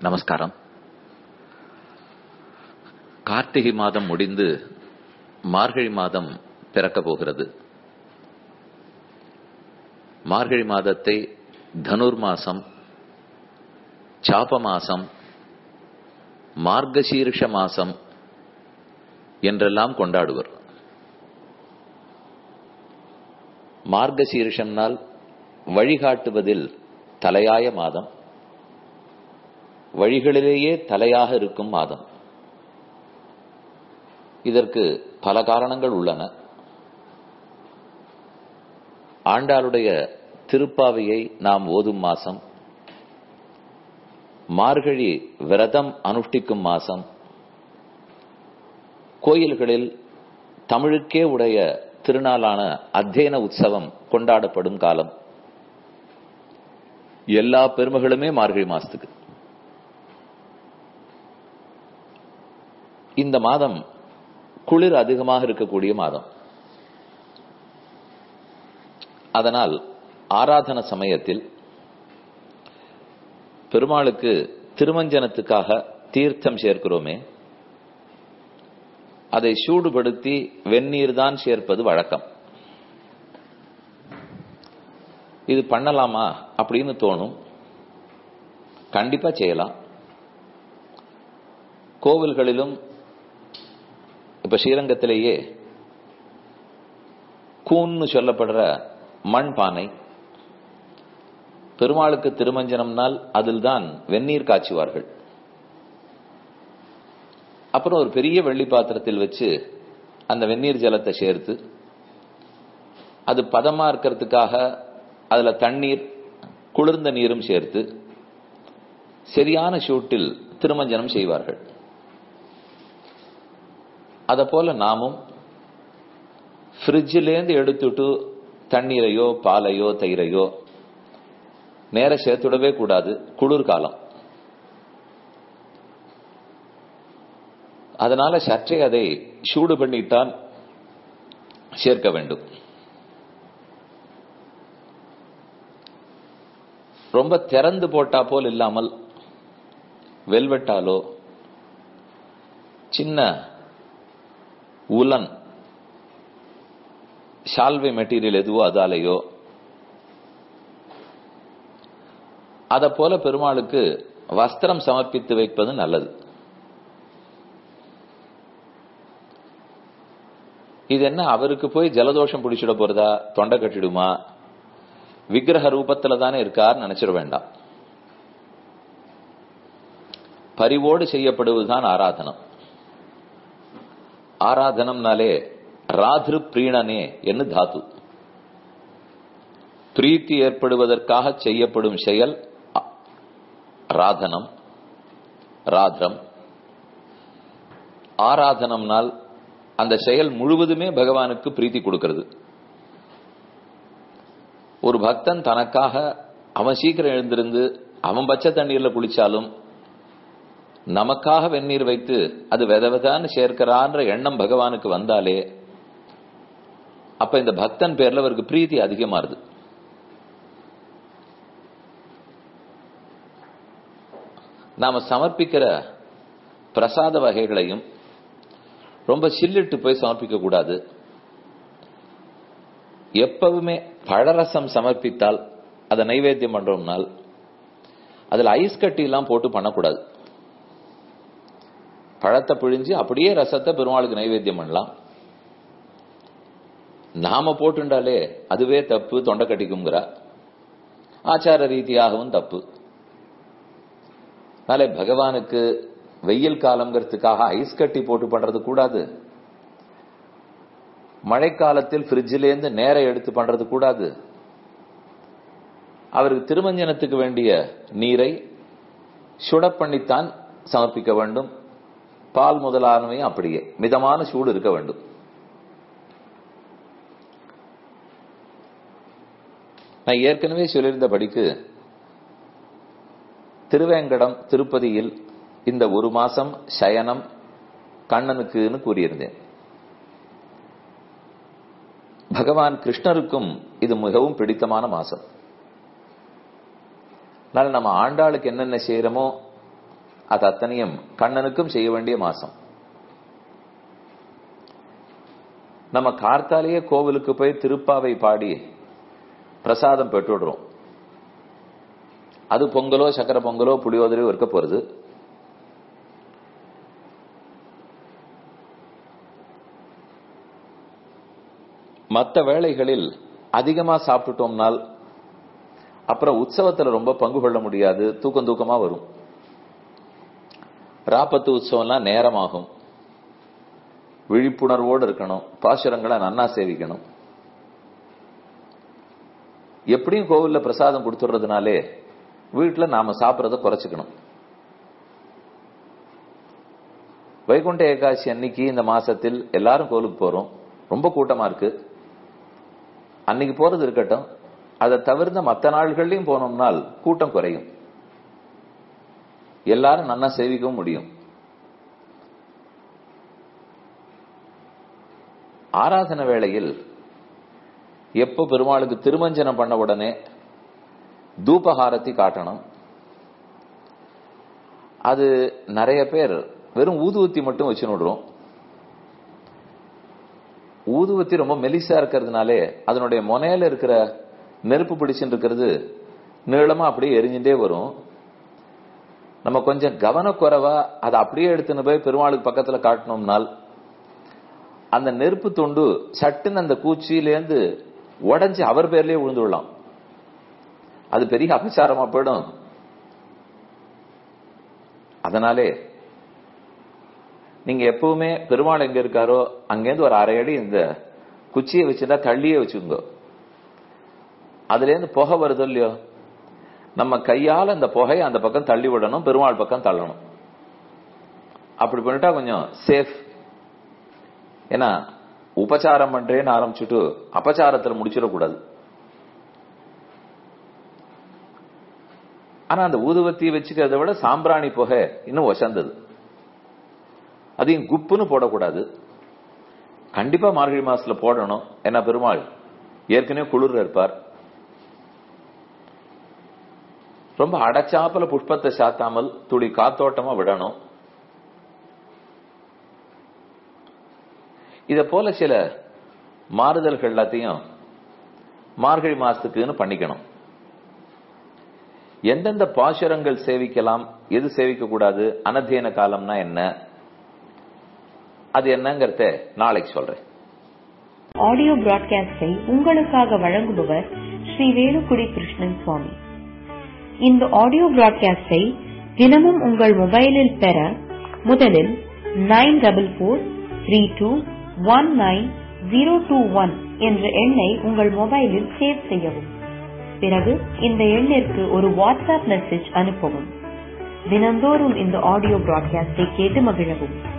நமஸ்காரம் கார்த்திகை மாதம் முடிந்து மார்கழி மாதம் பிறக்க போகிறது மார்கழி மாதத்தை தனுர் மாசம் சாப மாசம் மார்கசீர்ஷ மாசம் என்றெல்லாம் கொண்டாடுவர் மார்கசீர்ஷம்னால் வழிகாட்டுவதில் தலையாய மாதம் வழிகளிலேயே தலையாக இருக்கும் மாதம் இதற்கு பல காரணங்கள் உள்ளன ஆண்டாளுடைய திருப்பாவையை நாம் ஓதும் மாசம் மார்கழி விரதம் அனுஷ்டிக்கும் மாசம் கோயில்களில் தமிழுக்கே உடைய திருநாளான அத்தியன உற்சவம் கொண்டாடப்படும் காலம் எல்லா பெருமைகளுமே மார்கழி மாசத்துக்கு இந்த மாதம் குளிர் அதிகமாக இருக்கக்கூடிய மாதம் அதனால் ஆராதன சமயத்தில் பெருமாளுக்கு திருமஞ்சனத்துக்காக தீர்த்தம் சேர்க்கிறோமே அதை சூடுபடுத்தி வெந்நீர் தான் சேர்ப்பது வழக்கம் இது பண்ணலாமா அப்படின்னு தோணும் கண்டிப்பா செய்யலாம் கோவில்களிலும் இப்ப ஸ்ரீரங்கத்திலேயே கூன்னு சொல்லப்படுற மண் பானை பெருமாளுக்கு திருமஞ்சனம்னால் அதில் தான் வெந்நீர் காய்ச்சுவார்கள் அப்புறம் ஒரு பெரிய வெள்ளி பாத்திரத்தில் வச்சு அந்த வெந்நீர் ஜலத்தை சேர்த்து அது பதமா இருக்கிறதுக்காக அதுல தண்ணீர் குளிர்ந்த நீரும் சேர்த்து சரியான ஷூட்டில் திருமஞ்சனம் செய்வார்கள் அத போல நாமும் ஃப்ரிட்ஜிலேருந்து எடுத்துட்டு தண்ணீரையோ பாலையோ தயிரையோ நேர சேர்த்துடவே கூடாது குளிர்காலம் அதனால சற்றே அதை சூடு பண்ணித்தான் சேர்க்க வேண்டும் ரொம்ப திறந்து போட்டா போல் இல்லாமல் வெல்வெட்டாலோ சின்ன உலன் ஷால்வை மெட்டீரியல் எதுவோ அதாலேயோ அத போல பெருமாளுக்கு வஸ்திரம் சமர்ப்பித்து வைப்பது நல்லது இது என்ன அவருக்கு போய் ஜலதோஷம் பிடிச்சிட போறதா தொண்டை கட்டிடுமா விக்கிரக ரூபத்துல தானே இருக்கார் நினைச்சிட வேண்டாம் பரிவோடு செய்யப்படுவதுதான் ஆராதனம் ஆராதனம்னாலே ராதிரு பிரீணனே என்று தாத்து பிரீத்தி ஏற்படுவதற்காக செய்யப்படும் செயல் ராதனம் ராத்திரம் ஆராதனம்னால் அந்த செயல் முழுவதுமே பகவானுக்கு பிரீத்தி கொடுக்கிறது ஒரு பக்தன் தனக்காக அவன் சீக்கிரம் எழுந்திருந்து அவன் பச்சை தண்ணீர்ல குளிச்சாலும் நமக்காக வெந்நீர் வைத்து அது வித விதான்னு சேர்க்கிறான்ற எண்ணம் பகவானுக்கு வந்தாலே அப்ப இந்த பக்தன் பேர்ல அவருக்கு பிரீத்தி அதிகமாறுது நாம சமர்ப்பிக்கிற பிரசாத வகைகளையும் ரொம்ப சில்லிட்டு போய் சமர்ப்பிக்க கூடாது எப்பவுமே பழரசம் சமர்ப்பித்தால் அதை நைவேத்தியம் பண்றோம்னால் அதுல ஐஸ் கட்டி எல்லாம் போட்டு பண்ணக்கூடாது பழத்தை பிழிஞ்சு அப்படியே ரசத்தை பெருமாளுக்கு நைவேத்தியம் பண்ணலாம் நாம போட்டுண்டாலே அதுவே தப்பு தொண்டை கட்டிக்குங்கிற ஆச்சார ரீதியாகவும் தப்பு அதனால பகவானுக்கு வெயில் காலங்கிறதுக்காக ஐஸ் கட்டி போட்டு பண்றது கூடாது மழைக்காலத்தில் ஃப்ரிட்ஜிலேருந்து நேர எடுத்து பண்றது கூடாது அவருக்கு திருமஞ்சனத்துக்கு வேண்டிய நீரை சுட பண்ணித்தான் சமர்ப்பிக்க வேண்டும் பால் முதலானவையும் அப்படியே மிதமான சூடு இருக்க வேண்டும் நான் ஏற்கனவே சொல்லியிருந்த படிக்கு திருவேங்கடம் திருப்பதியில் இந்த ஒரு மாசம் சயனம் கண்ணனுக்குன்னு கூறியிருந்தேன் பகவான் கிருஷ்ணருக்கும் இது மிகவும் பிடித்தமான மாசம் அதனால நம்ம ஆண்டாளுக்கு என்னென்ன செய்யறோமோ அது அத்தனையும் கண்ணனுக்கும் செய்ய வேண்டிய மாசம் நம்ம கார்த்தாலேயே கோவிலுக்கு போய் திருப்பாவை பாடி பிரசாதம் பெற்றுடுறோம் அது பொங்கலோ சக்கரை பொங்கலோ புளியோதரையோ இருக்க போறது மற்ற வேளைகளில் அதிகமா சாப்பிட்டுட்டோம்னால் அப்புறம் உற்சவத்துல ரொம்ப பங்கு கொள்ள முடியாது தூக்கம் தூக்கமா வரும் ராப்பத்து உற்சவம்லாம் நேரமாகும் விழிப்புணர்வோடு இருக்கணும் பாசுரங்களை நன்னா சேவிக்கணும் எப்படியும் கோவில்ல பிரசாதம் கொடுத்துடுறதுனாலே வீட்டுல நாம சாப்பிடறத குறைச்சுக்கணும் வைகுண்ட ஏகாசி அன்னைக்கு இந்த மாசத்தில் எல்லாரும் கோவிலுக்கு போறோம் ரொம்ப கூட்டமா இருக்கு அன்னைக்கு போறது இருக்கட்டும் அதை தவிர்த்த மற்ற நாள்கள்லயும் போனோம்னால் கூட்டம் குறையும் எல்லாரும் நன்னா சேவிக்கவும் முடியும் ஆராதன வேளையில் எப்போ பெருமாளுக்கு திருமஞ்சனம் பண்ண உடனே தூபஹாரத்தி காட்டணும் அது நிறைய பேர் வெறும் ஊதுவத்தி மட்டும் வச்சு விடுறோம் ஊதுவத்தி ரொம்ப மெலிசா இருக்கிறதுனாலே அதனுடைய முனையில இருக்கிற நெருப்பு பிடிச்சுட்டு இருக்கிறது நீளமா அப்படியே எரிஞ்சுட்டே வரும் நம்ம கொஞ்சம் கவனக்குறைவா அதை அப்படியே எடுத்துன்னு போய் பெருமாளுக்கு பக்கத்துல காட்டணும்னால் அந்த நெருப்பு துண்டு சட்டுன்னு அந்த கூச்சியிலேருந்து உடஞ்சி அவர் பேர்லயே விழுந்து விடலாம் அது பெரிய அபச்சாரமா போயிடும் அதனாலே நீங்க எப்பவுமே பெருமாள் எங்க இருக்காரோ அங்கேருந்து ஒரு அரை அடி இந்த குச்சியை வச்சுட்டா தள்ளியே வச்சுக்கோங்க அதுல இருந்து புகை வருது இல்லையோ நம்ம கையால அந்த புகையை அந்த பக்கம் தள்ளி விடணும் பெருமாள் பக்கம் தள்ளணும் அப்படி பண்ணிட்டா கொஞ்சம் சேஃப் ஏன்னா உபச்சாரம் பண்றேன்னு ஆரம்பிச்சுட்டு அபச்சாரத்துல முடிச்சிடக்கூடாது ஆனா அந்த ஊதுவத்தி வச்சுக்கிறத விட சாம்பிராணி புகை இன்னும் ஒசந்தது அதையும் குப்புன்னு போடக்கூடாது கண்டிப்பா மார்கழி மாசத்துல போடணும் ஏன்னா பெருமாள் ஏற்கனவே குளிர் இருப்பார் ரொம்ப அடைச்சாப்பல புஷ்பத்தை சாத்தாமல் துளி காத்தோட்டமா விடணும் இத போல சில மாறுதல்கள் எல்லாத்தையும் மார்கழி மாசத்துக்குன்னு பண்ணிக்கணும் எந்தெந்த பாசுரங்கள் சேவிக்கலாம் எது சேவிக்க கூடாது அனத்தியன காலம்னா என்ன அது என்னங்கறத நாளைக்கு சொல்றேன் ஆடியோ பிராட்காஸ்டை உங்களுக்காக வழங்குபவர் ஸ்ரீ வேலுக்குடி கிருஷ்ணன் சுவாமி இந்த ஆடியோ பிராட்காஸ்டை தினமும் உங்கள் மொபைலில் பெற முதலில் nine double four three two one nine zero two one என்ற எண்ணை உங்கள் மொபைலில் சேவ் செய்யவும் பிறகு இந்த எண்ணிற்கு ஒரு வாட்ஸ்அப் மெசேஜ் அனுப்பவும் தினந்தோறும் இந்த ஆடியோ பிராட்காஸ்டை கேட்டு மகிழவும்